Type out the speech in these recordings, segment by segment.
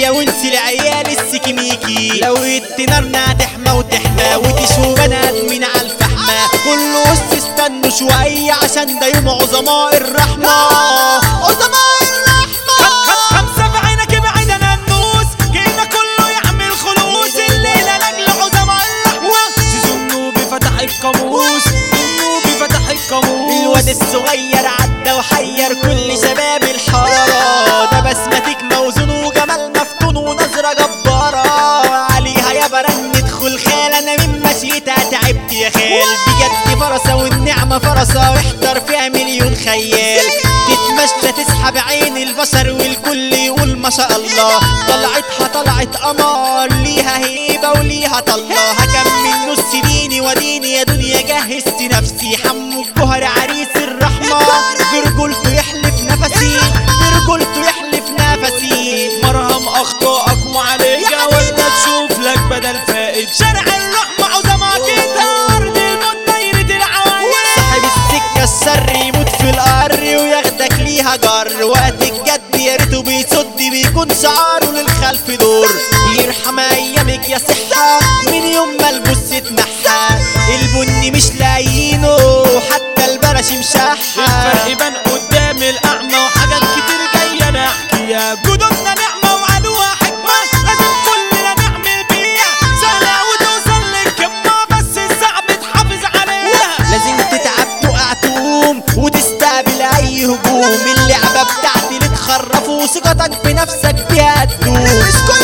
يا ونس العيال السكميكي لو التنارنا تحمى وتحمى وتشوي بني ادمين على الفحمة كله بص استنوا شوية عشان ده يوم عظماء الرحمة عظماء الرحمة خمسة في عينك ابعد عن النوس جينا كله يعمل خلوص الليلة لاجل عظماء اللحمة سيزون نوبي فتح القاموس النوبي فتح القاموس الواد الصغير عدى وحير كل شباب الحارة ده بسمتك موزون وجمال مفتون ونظرة جبارة عليها يا برن ندخل خال انا من مشيتها تعبت يا خال بجد فرصة والنعمة فرصة واحضر فيها مليون خيال تتمشى تسحب عين البشر والكل يقول ما شاء الله طلعتها طلعت قمر ليها هيبة وليها طلة هكمل نص ديني وديني يا دنيا جهزت نفسي حمو الجوهر عريس الرحمة برجولته يحلف نفسي برجولته يحلف نفسي مرهم اخطائك وعليك ولا تشوف لك بدل فائد شارع الرحمة عظماء كده ارض الموت دايرة العوايد صاحب السكة السر يموت في القر وياخدك ليها جر وقت الجد يا ريته بيصد بيكون شعاره للخلف دور يرحم ايامك يا صحة من يوم ما البص اتنحى البني مش لاقيينه حتى البرش مشحة الفرق بان قدام الاعمى وحاجات كتير جايه انا احكيها جدودنا نعمه وعلوها حكمه لازم كلنا نعمل بيها سهله وتوصل للقمه بس الصعب تحافظ عليها لازم تتعب تقع تقوم وتستقبل اي هجوم اللعبة بتاعتي اللي تخرف وثقتك بنفسك بيها تدوم مش كل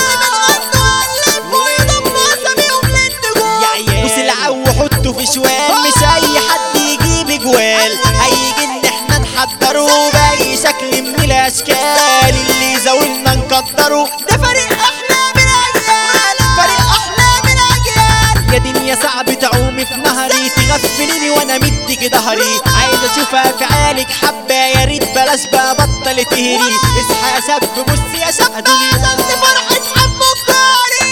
بوس العو وحطه في شوال مش اي حد يجيب جوال هيجي ان احنا نحضره باي شكل من الاشكال اللي يزاولنا نقدره ده فريق احلام العيال فريق احلام العيال يا دنيا صعب تعومي في نهري تغفليني وانا مدك ظهري عايز اشوف افعالك حبه يا ريت بلاش بقى بطل تهري اصحى يا شاب بص يا شاب عشان فرحة حمو الجاري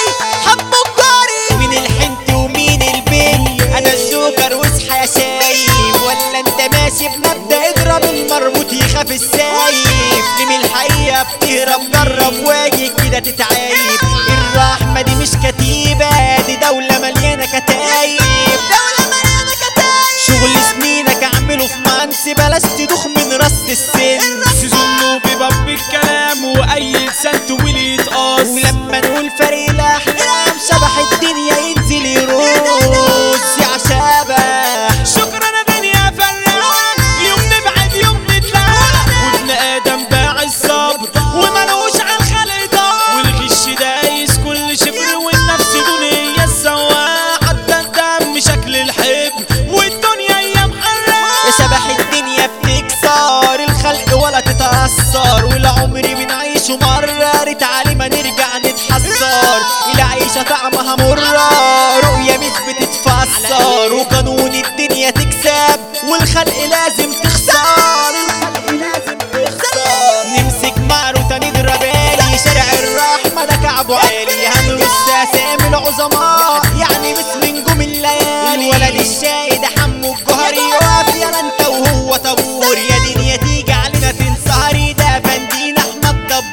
حمو الجاري مين الحنت ومين البين انا الجوكر واصحى يا شايب ولا انت ماشي بمبدا اضرب المربوط يخاف السايب من الحقيقه بتهرب جرب واجي كده تتعايب الرحمه دي مش كتيبه دي دوله مليانه كتايب دوله مليانه كتايب شغل سنينك اعمله في منسي بلاش تدوخ من راس السن سيزون نوبي باب الكلام واي لسان طويل يتقاس ولما نقول فريق الاحلام شبح الدنيا ينزل يروز يا شبح شكرا يا دنيا فلاح يوم نبعد يوم نتلاقى وابن ادم باع الصبر وملوش على الخلق دار والغش دايس كل شبر والنفس دنيا السواق حتى الدم شكل الحب والدنيا ايام حراق يا شبح الدنيا بتكسر الخلق ولا تتأثر والعمر بنعيشه مرة ريت علي ما نرجع نتحسر العيشة طعمها مرة رؤية مش بتتفسر وقانون الدنيا تكسب والخلق لازم تخسر الخلق لازم تخسر نمسك معروضة نضرب آلي شارع الرحمة ده كعبه عالي هنرص أسامي العظماء يعني باسم نجوم الليالي الولد الشاي ده حمو الجوهري واقف يلا انت وهو طابور يا دنيا تيجي علينا تنسهري ده فندينا احمد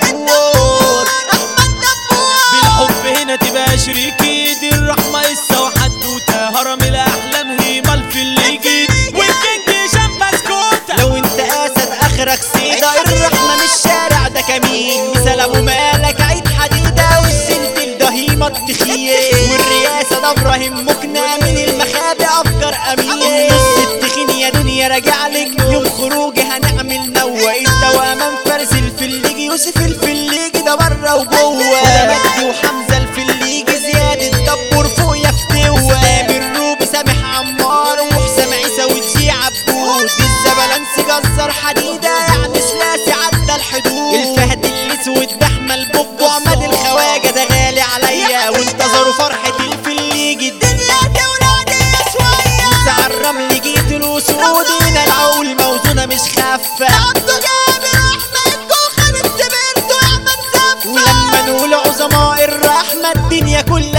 دبور احمد دبور بالحب هنا تبقى شريكي دي الرحمة قصة وحدوتة هرم الأحلام هيمال في اللي جيت والكينج هشام بسكوتة لو انت اسد اخرك سيدة الرحمة مش شارع ده كمين مثال ابو مالك عيد حديدة والسنت الدهيمة التخيل والرئاسة ده ابراهيم مقنع من المخابئ افكار امين نص التخين يا دنيا راجع لك يوم خروجي هنعمل نوة التوامن فارس الفليجي يوسف الفليجي ده بره وجوه ده مجدي وحمزة الفليجي زياد الدبور فوق يا فتوة سامر روبي سامح عمار وحسام عيسى وتشي عبود الزبلنسي جزار حديدة يعني ثلاثي عدى الحدود الفهد الاسود ده احمد بوب وعماد الخواجة ده غالي عليا وانتظروا فرحة الفليجي الدنيا تولادي شوية ساعة الرمل جيت الاسود هنا العقول موزونة مش خافة عبده جابر احمد كوخة بالسبرتو يا احمد زفة ولما نقول عظماء الرحمة الدنيا كلها